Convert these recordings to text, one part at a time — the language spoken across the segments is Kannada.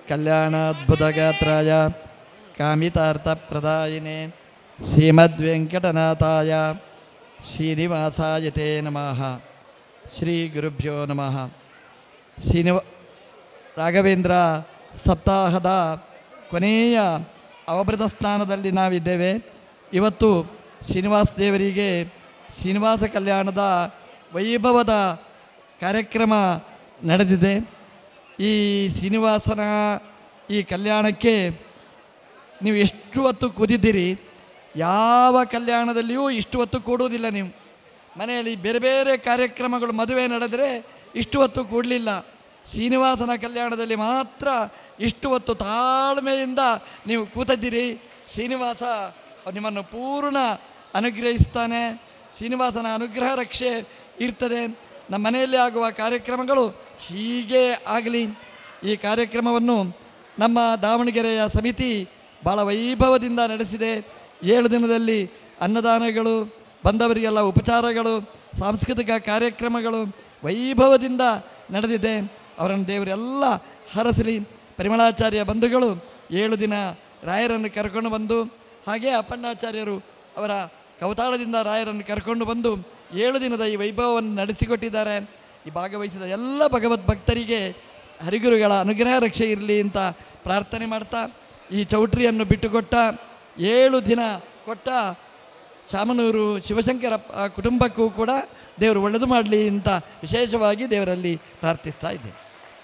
ಕಲ್ಯಾಣಾದ್ಭುತಗಾತ್ರಾಯ ಕಾಮಿತಾರ್ಥಪ್ರದಾಯಿನೇ ಶ್ರೀಮದ್ವೆಂಕಟನಾಥಾಯ ಶ್ರೀನಿವಾಸಾಯ ತೇ ನಮಃ ಶ್ರೀ ಗುರುಭ್ಯೋ ನಮಃ ಶ್ರೀನಿವ ರಾಘವೇಂದ್ರ ಸಪ್ತಾಹದ ಕೊನೆಯ ಅವಭೃತ ಸ್ನಾನದಲ್ಲಿ ನಾವಿದ್ದೇವೆ ಇವತ್ತು ಶ್ರೀನಿವಾಸ ದೇವರಿಗೆ ಶ್ರೀನಿವಾಸ ಕಲ್ಯಾಣದ ವೈಭವದ ಕಾರ್ಯಕ್ರಮ ನಡೆದಿದೆ ಈ ಶ್ರೀನಿವಾಸನ ಈ ಕಲ್ಯಾಣಕ್ಕೆ ನೀವು ಎಷ್ಟು ಹೊತ್ತು ಕೂದಿದ್ದೀರಿ ಯಾವ ಕಲ್ಯಾಣದಲ್ಲಿಯೂ ಇಷ್ಟು ಹೊತ್ತು ಕೂಡುವುದಿಲ್ಲ ನೀವು ಮನೆಯಲ್ಲಿ ಬೇರೆ ಬೇರೆ ಕಾರ್ಯಕ್ರಮಗಳು ಮದುವೆ ನಡೆದರೆ ಇಷ್ಟು ಹೊತ್ತು ಕೂಡಲಿಲ್ಲ ಶ್ರೀನಿವಾಸನ ಕಲ್ಯಾಣದಲ್ಲಿ ಮಾತ್ರ ಇಷ್ಟು ಹೊತ್ತು ತಾಳ್ಮೆಯಿಂದ ನೀವು ಕೂತದ್ದೀರಿ ಶ್ರೀನಿವಾಸ ನಿಮ್ಮನ್ನು ಪೂರ್ಣ ಅನುಗ್ರಹಿಸ್ತಾನೆ ಶ್ರೀನಿವಾಸನ ಅನುಗ್ರಹ ರಕ್ಷೆ ಇರ್ತದೆ ನಮ್ಮ ಮನೆಯಲ್ಲಿ ಆಗುವ ಕಾರ್ಯಕ್ರಮಗಳು ಹೀಗೆ ಆಗಲಿ ಈ ಕಾರ್ಯಕ್ರಮವನ್ನು ನಮ್ಮ ದಾವಣಗೆರೆಯ ಸಮಿತಿ ಭಾಳ ವೈಭವದಿಂದ ನಡೆಸಿದೆ ಏಳು ದಿನದಲ್ಲಿ ಅನ್ನದಾನಗಳು ಬಂದವರಿಗೆಲ್ಲ ಉಪಚಾರಗಳು ಸಾಂಸ್ಕೃತಿಕ ಕಾರ್ಯಕ್ರಮಗಳು ವೈಭವದಿಂದ ನಡೆದಿದೆ ಅವರನ್ನು ದೇವರೆಲ್ಲ ಹರಸಲಿ ಪರಿಮಳಾಚಾರ್ಯ ಬಂಧುಗಳು ಏಳು ದಿನ ರಾಯರನ್ನು ಕರ್ಕೊಂಡು ಬಂದು ಹಾಗೆ ಅಪ್ಪಣ್ಣಾಚಾರ್ಯರು ಅವರ ಕವತಾಳದಿಂದ ರಾಯರನ್ನು ಕರ್ಕೊಂಡು ಬಂದು ಏಳು ದಿನದ ಈ ವೈಭವವನ್ನು ನಡೆಸಿಕೊಟ್ಟಿದ್ದಾರೆ ಈ ಭಾಗವಹಿಸಿದ ಎಲ್ಲ ಭಗವದ್ ಭಕ್ತರಿಗೆ ಹರಿಗುರುಗಳ ಅನುಗ್ರಹ ರಕ್ಷೆ ಇರಲಿ ಅಂತ ಪ್ರಾರ್ಥನೆ ಮಾಡ್ತಾ ಈ ಚೌಟ್ರಿಯನ್ನು ಬಿಟ್ಟುಕೊಟ್ಟ ಏಳು ದಿನ ಕೊಟ್ಟ ಶಾಮನೂರು ಶಿವಶಂಕರ ಆ ಕುಟುಂಬಕ್ಕೂ ಕೂಡ ದೇವರು ಒಳ್ಳೆಯದು ಮಾಡಲಿ ಅಂತ ವಿಶೇಷವಾಗಿ ದೇವರಲ್ಲಿ ಪ್ರಾರ್ಥಿಸ್ತಾ ಇದ್ದೇನೆ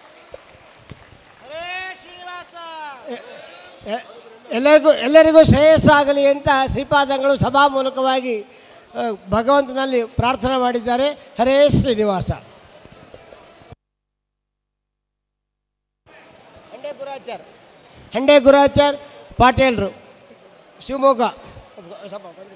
ಎ- ಎಲ್ಲರಿಗೂ ಎಲ್ಲರಿಗೂ ಶ್ರೇಯಸ್ಸಾಗಲಿ ಅಂತ ಶ್ರೀಪಾದಂಗಳು ಸಭಾ ಮೂಲಕವಾಗಿ ಆ, ಭಗವಂತನಲ್ಲಿ ಪ್ರಾರ್ಥನೆ ಮಾಡಿದ್ದಾರೆ ಹರೇ ಶ್ರೀನಿವಾಸ ಹಂಡೆ ಗುರಾಚಾರ್ ಹಂಡೆ ಗುರಾಚಾರ್ ಪಾಟೇಲ್ರು ಶಿವಮೊಗ್ಗ ಸ್ವಲ್ಪ ಬಂದ್ರು.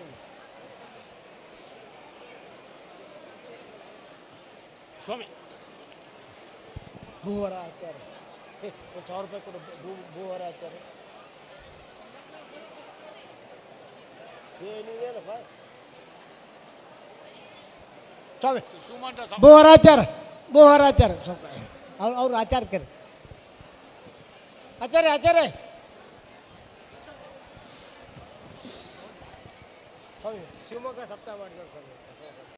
ಭೂವರ ಆಚಾರ್ಯ ಏ, ಒಂದು ಸಾವಿರ ರೂಪಾಯಿ ಕೊಡು ಭೂ ಭೂವರ ಆಚಾರ್ಯ ಏನಿದೆಯಲ್ಲಪ್ಪ ಸ್ವಾಮಿ ಭೂವರಾಚಾರ ಭೂವರಾಚಾರ ಸ್ವಲ್ಪ ಅವ್ರು ಅವ್ರು ಆಚಾರ್ಯರು ಆಚಾರ್ಯ ಆಚಾರ್ಯ ಸ್ವಾಮಿ ಶಿವಮೊಗ್ಗ ಸಪ್ತಾಹ ಮಾಡಿದ್ದಾರೆ ಸ್ವಾಮಿ